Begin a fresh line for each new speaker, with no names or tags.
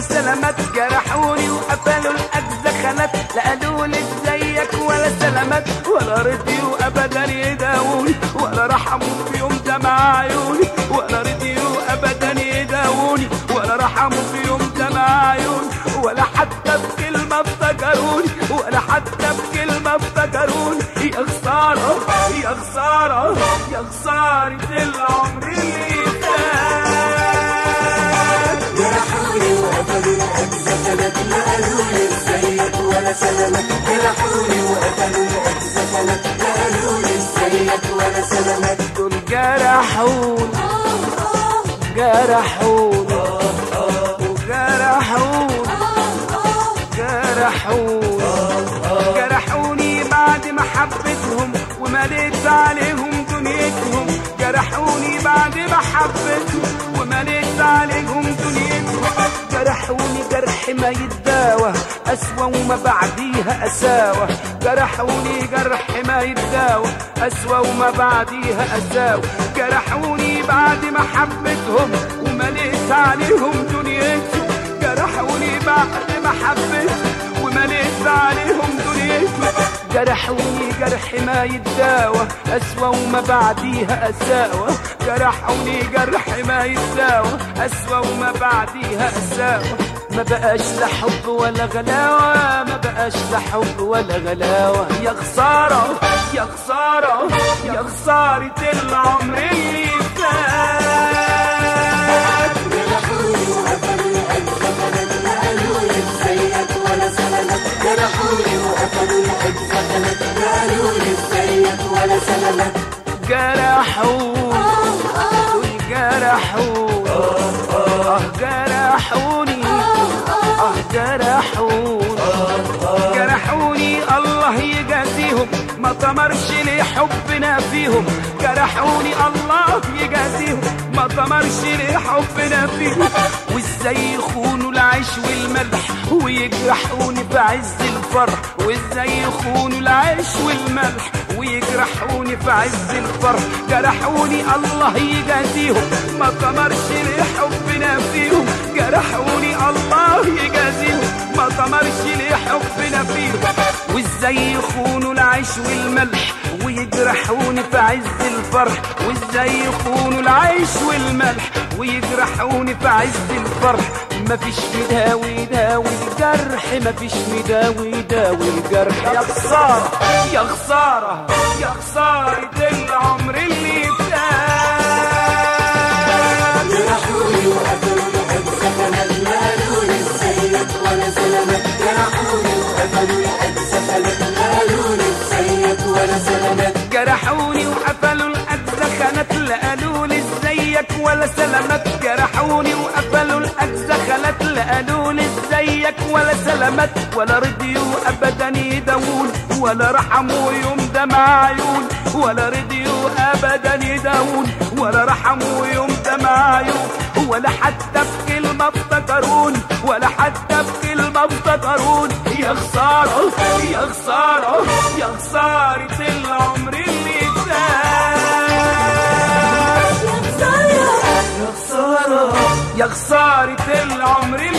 سلامات جرحوني وقفلوا الأجزخانات لا قالوا لي ازيك ولا سلامات ولا رضيوا أبدا يداووني ولا رحموا في يوم دمع عيوني ولا رضيوا أبدا يداووني ولا رحموا في يوم دمع عيوني ولا حتى بكلمة افتكروني ولا حتى بكلمة افتكروني يا خسارة يا خسارة يا خسارة العمر اللي فات
جرحوني وقفلوا الأجزخانات لا قالوا لي ازيك ولا سلامات جرحوني وقفلوا الأجزخانات لا قالوا لي ازيك ولا سلامات
دول جرحوني جرحوني وجرحوني جرحوني جرحوني بعد ما حبيتهم ومليت عليهم دنيتهم جرحوني بعد ما حبيتهم ومليت عليهم دنيتهم جرحوني جرح ما يتداوى أسوأ وما بعديها أساوى جرحوني جرح ما يتداوى أسوأ وما بعديها أساوى جرحوني بعد ما حبيتهم ومليت عليهم دنيتهم جرحوني بعد ما حبيتهم ومليت عليهم دنيتهم جرحوني جرح ما يتداوى أسوأ وما بعديها أساوى جرحوني جرح ما يتداوى أسوأ وما بعديها أساوى ما بقاش لا حب ولا غلاوة ما بقاش لا حب ولا غلاوة يا خسارة يا خسارة يا خسارة العمر اللي فات
جرحوني وقفلوا الأجزخانات لا قالوا لي ازيك ولا سلامات جرحوني وقفلوا الأجزخانات لا قالوا لي ازيك ولا سلامات
جرحوني دول جرحوني اه جرحوني اه جرحوني جرحوني الله يجازيهم ما طمرش لي حبنا فيهم جرحوني الله يجازيهم ما طمرش لي حبنا فيهم وازاي يخونوا العيش والملح ويجرحوني في عز الفرح وازاي يخونوا العيش والملح ويجرحوني في عز الفرح جرحوني الله يجازيهم ما طمرش لي حبنا فيهم جرحوني الله يجازيهم ما طمرش لي حبنا فيهم وازاي يخونوا العيش والملح ويجرحوني في عز الفرح وازاي يخونوا العيش والملح ويجرحوني في عز الفرح مفيش مداوي يداوي الجرح مفيش مداوي يداوي الجرح يا خسارة يا خسارة يا خسارة العمر اللي فات
جرحوني وقفلوا الأجزخانات لا قالوا لي ازيك ولا سلامات جرحوني وقفلوا الأجزخانات لا قالوا لي ازيك ولا سلامات
جرحوني وقفلوا الأجزخانات لا قالوا لي ازيك ولا سلامات جرحوني وقفلوا الأجزخانات لا قالوا لي ازيك ولا سلامات ولا رضيوا أبدا يداوون ولا رحموا يوم دمع عيون ولا رضيوا أبدا يداوون ولا رحموا يوم دمع عيون ولا حتى بكلمة افتكروني ولا حتى بكلمة افتكروني يا خسارة يا خسارة يا خسارة العمر اللي فات يا خسارة يا خسارة العمر اللي